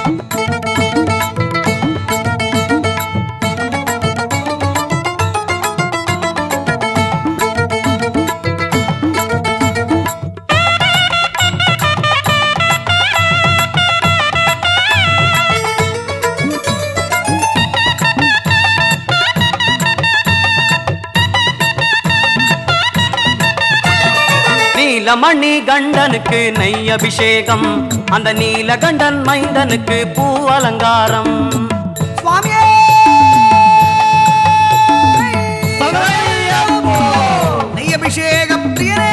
நீலமணி கண்டனுக்கு நெய் அபிஷேகம் அந்த நீலகண்டன் மைந்தனுக்கு பூ அலங்காரம் சுவாமியே நெய் அபிஷேக பிரியனே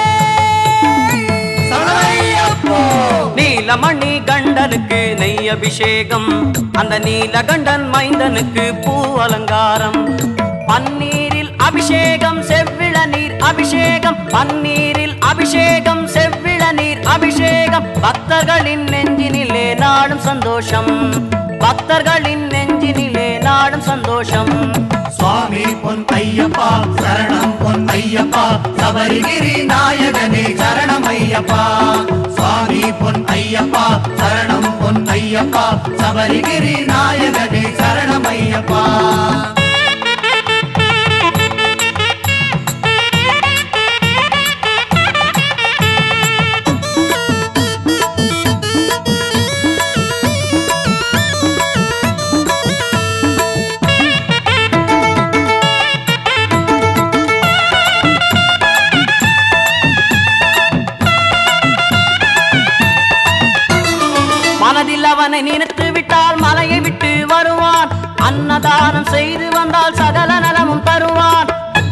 நீலமணி கண்டனுக்கு நெய் அபிஷேகம் அந்த நீலகண்டன் மைந்தனுக்கு பூ அலங்காரம் பன்னீரில் அபிஷேகம் செவ்விள நீர் அபிஷேகம் பன்னீரில் அபிஷேகம் செவ்விள நீர் அபிஷேகம் பக்தர்களின் நெஞ்சினிலே நாடும் சந்தோஷம் பக்தர்களின் நெஞ்சினிலே நாடும் சந்தோஷம் சுவாமி பொன் ஐயப்பா சரணம் பொன் ஐயப்பா சபரிகிரி நாயகனே சரணம் ஐயப்பா சுவாமி பொன் ஐயப்பா சரணம் பொன் ஐயப்பா சபரிகிரி நாயகனே சரணம் ஐயப்பா மனதில் அவனை நினைத்து விட்டால் மலையை விட்டு வருவான் அன்னதானம் செய்து வந்தால் சகல நலமும் தருவான்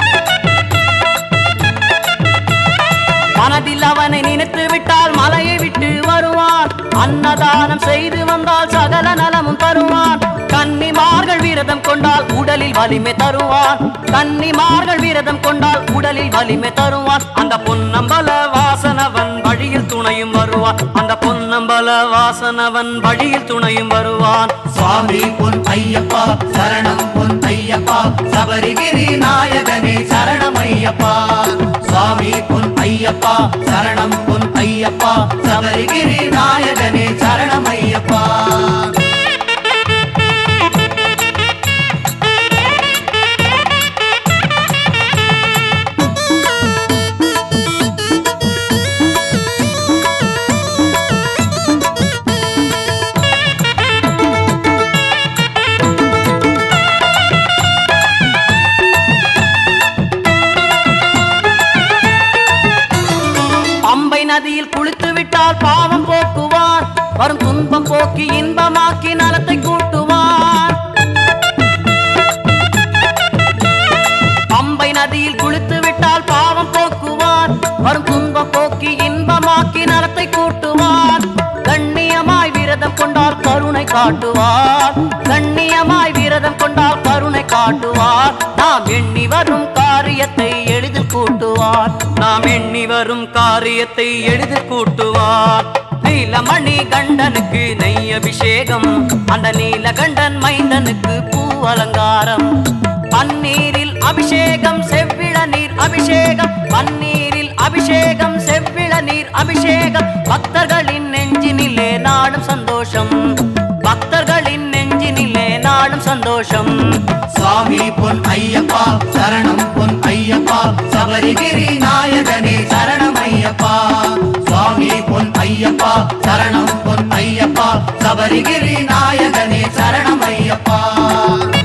மனதில் அவனை நினைத்து விட்டால் மலையை விட்டு வருவான் அன்னதானம் செய்து வந்தால் சகல நலமும் தருவான் கன்னிமார்கள் விரதம் கொண்டால் உடலில் வலிமை தருவான் கன்னிமார்கள் விரதம் கொண்டால் உடலில் வலிமை தருவான் அந்த பொன்னம்பல வாசனவன் வழியில் துணையும் வருவான் அந்த பொன்னம்பல வாசனவன் வழியில் துணையும் வருவான் சுவாமி பொன் ஐயப்பா சரணம் பொன் ஐயப்பா சபரிகிரி நாயகனே சரணம் ஐயப்பா சுவாமி பொன் ஐயப்பா சரணம் பொன் ஐயப்பா சபரிகிரி நாயகனே சரணம் ஐயப்பா பம்பை நதியில் குளித்து விட்டால் பாவம் போக்குவான் வரும் துன்பம் போக்கி இன்பமாக்கி நலத்தை கூட்டுவான் பம்பை நதியில் குளித்து விட்டால் பாவம் போக்குவான் வரும் துன்பம் போக்கி இன்பமாக்கி நலத்தை கூட்டுவான் கண்ணியமாய் விரதம் கொண்டால் கருணை காட்டுவார் கண்ணியமாய் விரதம் கொண்டால் கருணை காட்டுவார் நாம் எண்ணி வரும் காரியத்தை எளிதில் கூட்டுவார் நாம் எண்ணி வரும் காரியத்தை எளிதில் கூட்டுவார் நீலமணி கண்டனுக்கு நெய் அபிஷேகம் அந்த நீலகண்டன் மைந்தனுக்கு பூ அலங்காரம் பன்னீரில் அபிஷேகம் செவ்விள நீர் அபிஷேகம் பன்னீரில் அபிஷேகம் செவ்விள நீர் அபிஷேகம் பக்தர்களின் நெஞ்சினிலே நாடும் சந்தோஷம் பக்தர்களின் நெஞ்சினிலே நாடும் சந்தோஷம் சுவாமி பொன் ஐயப்பா சரணம் பொன் ஐயப்பா சபரிகிரி நாயகனே சரணம் ஐயப்பா சுவாமி பொன் ஐயப்பா சரணம் பொன் ஐயப்பா சபரிகிரி நாயகனே சரணம் ஐயப்பா